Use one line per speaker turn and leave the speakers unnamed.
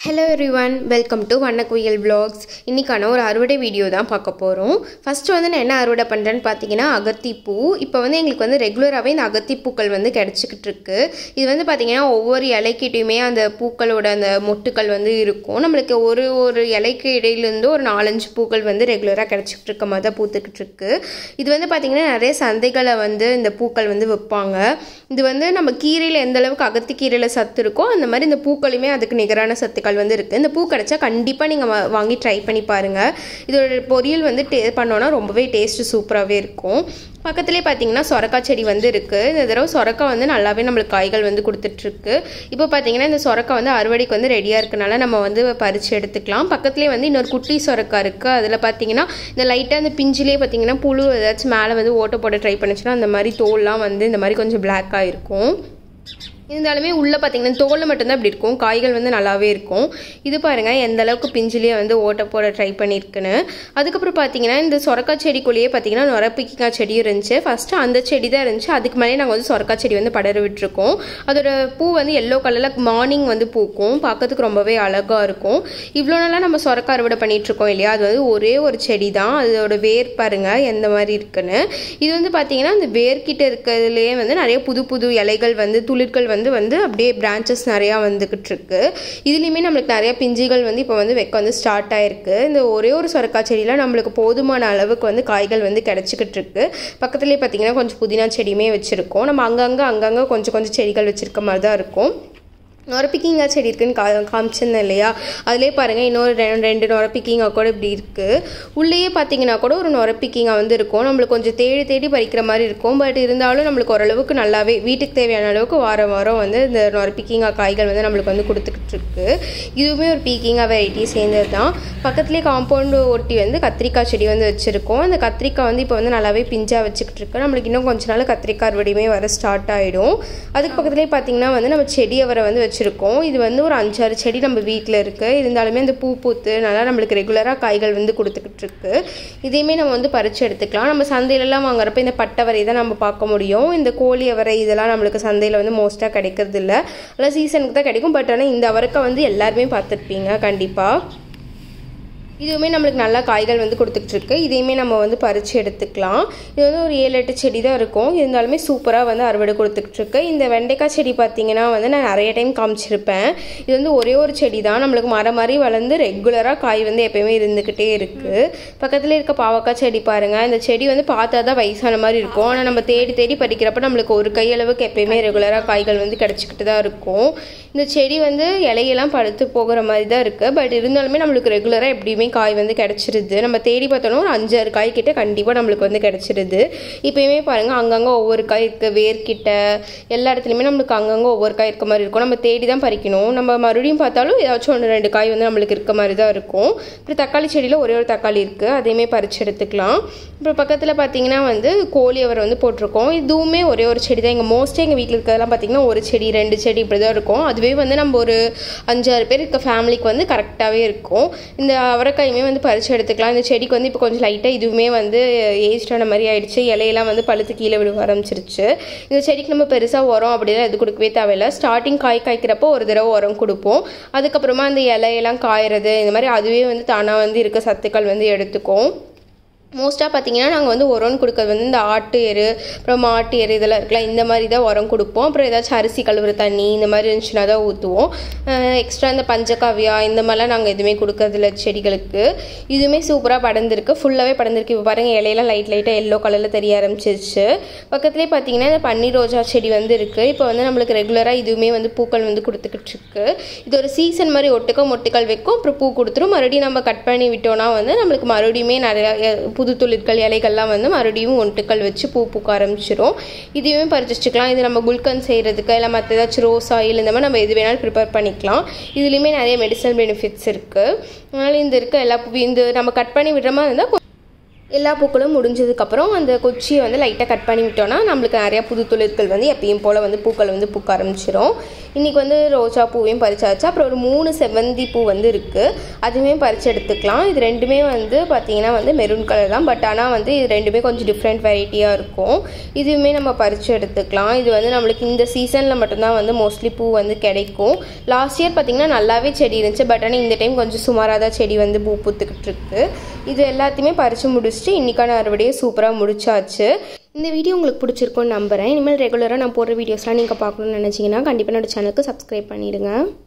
hello everyone welcome to Vannakuyil vlogs இன்றைக்கான ஒரு அறுவடை வீடியோ தான் பார்க்க போகிறோம் ஃபஸ்ட்டு வந்து நான் என்ன அறுவடை பண்ணுறேன்னு பார்த்தீங்கன்னா அகத்திப்பூ இப்போ வந்து எங்களுக்கு வந்து ரெகுலராகவே இந்த அகத்திப்பூக்கள் வந்து கிடச்சிக்கிட்டு இருக்கு இது வந்து பார்த்திங்கன்னா ஒவ்வொரு இலைக்கிட்டையுமே அந்த பூக்களோட அந்த மொட்டுக்கள் வந்து இருக்கும் நம்மளுக்கு ஒரு ஒரு இலைக்கு இடையிலேருந்து ஒரு நாலஞ்சு பூக்கள் வந்து ரெகுலராக கிடச்சிக்கிட்டு இருக்க மாதிரி தான் பூத்துக்கிட்டு இருக்கு இது வந்து பார்த்திங்கன்னா நிறைய சந்தைகளை வந்து இந்த பூக்கள் வந்து விற்பாங்க இது வந்து நம்ம கீரையில் எந்த அளவுக்கு அகத்திக்கீரையில் சத்து இருக்கோ அந்த மாதிரி இந்த பூக்களுமே அதுக்கு நிகரான சத்துக்கள் வந்து இருக்குது இந்த பூ கிடச்சா கண்டிப்பாக நீங்கள் வாங்கி ட்ரை பண்ணி பாருங்கள் இதோட பொரியல் வந்து டே பண்ணோன்னா ரொம்பவே டேஸ்ட்டு சூப்பராகவே இருக்கும் பக்கத்துலேயே பார்த்தீங்கன்னா சொரக்காய் செடி வந்து இருக்குது இந்த தடவை சொரக்காய் வந்து நல்லாவே நம்மளுக்கு காய்கள் வந்து கொடுத்துட்ருக்கு இப்போ பார்த்தீங்கன்னா இந்த சொரக்காய் வந்து அறுவடைக்கு வந்து ரெடியாக இருக்கனால நம்ம வந்து பறித்து எடுத்துக்கலாம் பக்கத்துலேயே வந்து இன்னொரு குட்டி சொரக்காய் இருக்குது அதில் பார்த்தீங்கன்னா இந்த லைட்டாக இந்த பிஞ்சிலே பார்த்தீங்கன்னா புழு ஏதாச்சும் மேலே வந்து ஓட்ட போட ட்ரை பண்ணுச்சுன்னா அந்த மாதிரி தோல்லாம் வந்து இந்த மாதிரி கொஞ்சம் பிளாக்காக இருக்கும் இருந்தாலுமே உள்ளே பார்த்தீங்கன்னா தோல் மட்டும்தான் இப்படி இருக்கும் காய்கள் வந்து நல்லாவே இருக்கும் இது பாருங்கள் எந்த அளவுக்கு பிஞ்சிலேயே வந்து ஓட்ட போட ட்ரை பண்ணியிருக்குன்னு அதுக்கப்புறம் பார்த்தீங்கன்னா இந்த சொரக்காய் செடிக்குள்ளேயே பார்த்தீங்கன்னா நொரப்பிக்காய் செடியும் இருந்துச்சு ஃபஸ்ட்டு அந்த செடி தான் இருந்துச்சு அதுக்கு மேலே நாங்கள் வந்து சொரக்காய் செடி வந்து படர விட்டுருக்கோம் அதோட பூ வந்து எல்லோ கலரில் மார்னிங் வந்து பூக்கும் பார்க்கறதுக்கு ரொம்பவே அழகாக இருக்கும் இவ்வளோ நாளாக நம்ம சொரக்காய் அறுவடை பண்ணிட்டு இருக்கோம் இல்லையா அது வந்து ஒரே ஒரு செடி தான் அதோட வேர் பாருங்கள் எந்த மாதிரி இருக்குன்னு இது வந்து பார்த்தீங்கன்னா அந்த வேர்கிட்ட இருக்கிறதுலேயே வந்து நிறைய புது புது இலைகள் வந்து துளிர்கள் வந்து வந்து அப்படியே பிரான்ச்சஸ் நிறையா வந்துக்கிட்டு இருக்கு இதுலேயுமே நம்மளுக்கு நிறைய பிஞ்சுகள் வந்து இப்போ வந்து வைக்க வந்து ஸ்டார்ட் ஆயிருக்கு இந்த ஒரே ஒரு சொரக்காய் செடியில் நம்மளுக்கு போதுமான அளவுக்கு வந்து காய்கள் வந்து கிடச்சிக்கிட்டு இருக்கு பக்கத்துலேயே பார்த்தீங்கன்னா கொஞ்சம் புதினா செடியுமே வச்சுருக்கோம் நம்ம அங்கங்கே அங்கங்கே கொஞ்சம் கொஞ்சம் செடிகள் வச்சுருக்க மாதிரி தான் இருக்கும் நொரப்பிக்கிங்காய் செடி இருக்குன்னு கா காமிச்சிருந்தேன் இல்லையா அதிலே பாருங்கள் இன்னொரு ரெண்டு ரெண்டு நொரப்பிக்கிங்காய் கூட இப்படி இருக்குது உள்ளேயே பார்த்தீங்கன்னா கூட ஒரு நொரப்பிக்கிங்காய் வந்து இருக்கும் நம்மளுக்கு கொஞ்சம் தேடி தேடி பறிக்கிற மாதிரி இருக்கும் பட் இருந்தாலும் நம்மளுக்கு ஓரளவுக்கு நல்லாவே வீட்டுக்கு தேவையான அளவுக்கு வாரம் வாரம் வந்து இந்த நொரப்பிக்கிங்காய் காய்கள் வந்து நம்மளுக்கு வந்து கொடுத்துக்கிட்டு இருக்கு இதுவுமே ஒரு பீக்கிங்காய் வெரைட்டி சேர்ந்தது தான் பக்கத்துலேயே காம்பவுண்டு ஒட்டி வந்து கத்திரிக்காய் செடி வந்து வச்சுருக்கோம் அந்த கத்திரிக்காய் வந்து இப்போ வந்து நல்லாவே பிஞ்சாக வச்சுக்கிட்டு இருக்கு நம்மளுக்கு இன்னும் கொஞ்ச நாள் கத்திரிக்காய் அறுவடையுமே வர ஸ்டார்ட் ஆகிடும் அதுக்கு பக்கத்துலேயே பார்த்தீங்கன்னா வந்து நம்ம செடி அவரை வந்து வச்சுருக்கோம் இது வந்து ஒரு அஞ்சாறு செடி நம்ம வீட்டில் இருக்குது இருந்தாலுமே இந்த பூ பூத்து நல்லா நம்மளுக்கு ரெகுலராக காய்கள் வந்து கொடுத்துக்கிட்டு இருக்கு இதையுமே நம்ம வந்து பறித்து எடுத்துக்கலாம் நம்ம சந்தையிலலாம் வாங்குறப்ப இந்த பட்டவரை தான் நம்ம பார்க்க முடியும் இந்த கோழி அவரை இதெல்லாம் நம்மளுக்கு சந்தையில் வந்து மோஸ்ட்டாக கிடைக்கிறது இல்லை அதெல்லாம் சீசனுக்கு தான் கிடைக்கும் பட் ஆனால் இந்த அவரைக்காய் வந்து எல்லாருமே பார்த்துருப்பீங்க கண்டிப்பாக இதுவுமே நம்மளுக்கு நல்லா காய்கள் வந்து கொடுத்துட்ருக்கு இதையுமே நம்ம வந்து பறித்து எடுத்துக்கலாம் இது வந்து ஒரு ஏழு எட்டு செடி தான் இருக்கும் இருந்தாலுமே சூப்பராக வந்து அறுவடை கொடுத்துட்ருக்கு இந்த வெண்டைக்காய் செடி பார்த்தீங்கன்னா வந்து நான் நிறைய டைம் காமிச்சிருப்பேன் இது வந்து ஒரே ஒரு செடி தான் நம்மளுக்கு மரம் மாதிரி வளர்ந்து ரெகுலராக காய் வந்து எப்பயுமே இருந்துக்கிட்டே இருக்குது பக்கத்தில் இருக்க பாவக்காய் செடி பாருங்கள் இந்த செடி வந்து பார்த்தா தான் வயசான மாதிரி இருக்கும் ஆனால் நம்ம தேடி தேடி பறிக்கிறப்ப நம்மளுக்கு ஒரு கையளவுக்கு எப்பயுமே ரெகுலராக காய்கள் வந்து கிடச்சிக்கிட்டு தான் இருக்கும் இந்த செடி வந்து இலையெல்லாம் படுத்து போகிற மாதிரி தான் இருக்குது பட் இருந்தாலுமே நம்மளுக்கு ரெகுலராக எப்படியுமே காய் வந்து கிடச்சிருது நம்ம தேடி பார்த்தோன்னா ஒரு அஞ்சாறு காய் கிட்ட கண்டிப்பாக நம்மளுக்கு வந்து கிடச்சிருது இப்போயுமே பாருங்கள் அங்கங்கே ஒவ்வொரு காய் இருக்குது வேர்க்கிட்ட எல்லா இடத்துலையுமே நம்மளுக்கு அங்கங்கே ஒவ்வொரு காய் இருக்க மாதிரி இருக்கும் நம்ம தேடி தான் பறிக்கணும் நம்ம மறுபடியும் பார்த்தாலும் ஏதாச்சும் ஒன்று ரெண்டு காய் வந்து நம்மளுக்கு இருக்க மாதிரி தான் இருக்கும் அப்புறம் தக்காளி செடியில் ஒரே ஒரு தக்காளி இருக்குது அதையுமே பறித்து எடுத்துக்கலாம் அப்புறம் பக்கத்தில் பார்த்தீங்கன்னா வந்து கோழி அவர் வந்து போட்டிருக்கோம் இதுவுமே ஒரே ஒரு செடி தான் எங்கள் மோஸ்ட்டாக எங்கள் வீட்டில் இருக்கிறதெல்லாம் பார்த்தீங்கன்னா ஒரு செடி ரெண்டு செடி இப்படி தான் இருக்கும் அதுவே வந்து நம்ம ஒரு அஞ்சாறு பேர் இருக்க ஃபேமிலிக்கு வந்து கரெக்டாகவே இருக்கும் இந்த அவரைக்காயுமே வந்து பறித்து எடுத்துக்கலாம் இந்த செடிக்கு வந்து இப்போ கொஞ்சம் லைட்டாக இதுவுமே வந்து ஏஜ்டான மாதிரி ஆயிடுச்சு இலையெல்லாம் வந்து பழுத்து கீழே விழுவ ஆரம்பிச்சிருச்சு இந்த செடிக்கு நம்ம பெருசாக உரம் அப்படிலாம் எது கொடுக்கவே தேவையில்லை ஸ்டார்டிங் காய் காய்க்கிறப்போ ஒரு தடவை உரம் கொடுப்போம் அதுக்கப்புறமா அந்த இலையெல்லாம் காயறது இந்த மாதிரி அதுவே வந்து தானாக வந்து இருக்க சத்துக்கள் வந்து எடுத்துக்கும் மோஸ்ட்டாக பார்த்தீங்கன்னா நாங்கள் வந்து உரம்னு கொடுக்கறது வந்து இந்த ஆட்டு எரு அப்புறம் மாட்டு எரு இதெல்லாம் இருக்கலாம் இந்த மாதிரி தான் உரம் கொடுப்போம் அப்புறம் ஏதாச்சும் அரிசி கழுவுற தண்ணி இந்த மாதிரி இருந்துச்சுன்னா தான் ஊற்றுவோம் எக்ஸ்ட்ரா இந்த பஞ்சகாவியா இந்த மாதிரிலாம் நாங்கள் எதுவுமே கொடுக்கறதில்ல செடிகளுக்கு இதுவுமே சூப்பராக படர்ந்துருக்கு ஃபுல்லாகவே படர்ந்துருக்கு இப்போ பாருங்கள் இலையெல்லாம் லைட் லைட்டாக எல்லோ கலரில் தெரிய ஆரம்பிச்சிருச்சு பக்கத்துலேயே பார்த்தீங்கன்னா இந்த பன்னீர் ரோஜா செடி வந்து இருக்குது இப்போ வந்து நம்மளுக்கு ரெகுலராக இதுவுமே வந்து பூக்கள் வந்து கொடுத்துக்கிட்டு இருக்கு இது ஒரு சீசன் மாதிரி ஒட்டுக்க மொட்டுக்கள் வைக்கும் அப்புறம் பூ கொடுத்துரும் மறுபடியும் நம்ம கட் பண்ணி விட்டோம்னா வந்து நம்மளுக்கு மறுபடியுமே நிறையா புது துளிர்கள் இலைகள்லாம் வந்து மறுபடியும் ஒன்றுக்கள் வச்சு பூ பூக்க ஆரம்பிச்சிடும் இதையுமே பறிச்சு வச்சுக்கலாம் இது நம்ம குல்கன் செய்கிறதுக்கு இல்லை மற்ற ஏதாச்சும் ரோஸ் ஆயில் இந்த மாதிரி நம்ம எது வேணாலும் ப்ரிப்பேர் பண்ணிக்கலாம் இதுலேயுமே நிறைய மெடிசனல் பெனிஃபிட்ஸ் இருக்குது அதனால் இந்த இருக்க எல்லா பூ இந்த நம்ம கட் பண்ணி விடுற மாதிரி இருந்தால் எல்லா பூக்களும் முடிஞ்சதுக்கப்புறம் அந்த குச்சியை வந்து லைட்டாக கட் பண்ணி விட்டோம்னா நம்மளுக்கு நிறையா புது துளிர்கள் வந்து எப்பயும் போல் வந்து பூக்கள் வந்து பூக்க ஆரம்பிச்சிரும் இன்றைக்கி வந்து ரோஜா பூவையும் பறிச்சாச்சு அப்புறம் ஒரு மூணு செவ்வந்தி பூ வந்து இருக்குது அதுவுமே பறித்து எடுத்துக்கலாம் இது ரெண்டுமே வந்து பார்த்திங்கன்னா வந்து மெரூன் கலர் தான் பட் ஆனால் வந்து இது ரெண்டுமே கொஞ்சம் டிஃப்ரெண்ட் வெரைட்டியாக இருக்கும் இதுவுமே நம்ம பறித்து எடுத்துக்கலாம் இது வந்து நம்மளுக்கு இந்த சீசனில் மட்டும்தான் வந்து மோஸ்ட்லி பூ வந்து கிடைக்கும் லாஸ்ட் இயர் பார்த்திங்கன்னா நல்லாவே செடி இருந்துச்சு பட் ஆனால் இந்த டைம் கொஞ்சம் சுமாராக தான் செடி வந்து பூ பூத்துக்கிட்டு இருக்கு இது எல்லாத்தையுமே பறித்து முடிச்சுட்டு இன்றைக்கான அறுவடையை சூப்பராக முடிச்சாச்சு இந்த வீடியோ உங்களுக்கு பிடிச்சிருக்கும்னு நம்புகிறேன் இனிமேல் ரெகுலராக நான் போடுற வீடியோஸ்லாம் நீங்கள் பார்க்கணும்னு நினச்சிங்கன்னா கண்டிப்பாக என்னோட சேனலுக்கு சப்ஸ்கிரைப் பண்ணிவிடுங்க